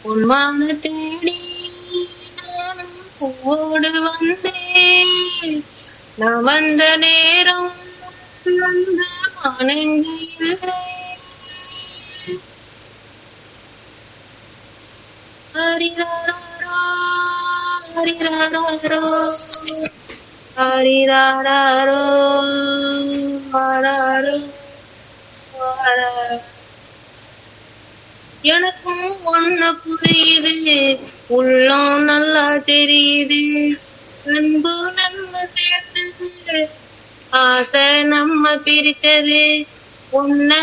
உன்மான தேடி நானும் பூவோடு வந்தேன் நான் வந்த நேரம் வந்த மானங்கு இல்லை ஹரிராரோ ஹரிராரோ ஹரிராரோ ஹராரோ ஹராரோ எனக்கும் ஒண்ணு புரியுது உள்ளம் நல்லா தெரியுது அன்பு நம்ம சேர்த்தது ஆசை நம்ம பிரிச்சது உன்னை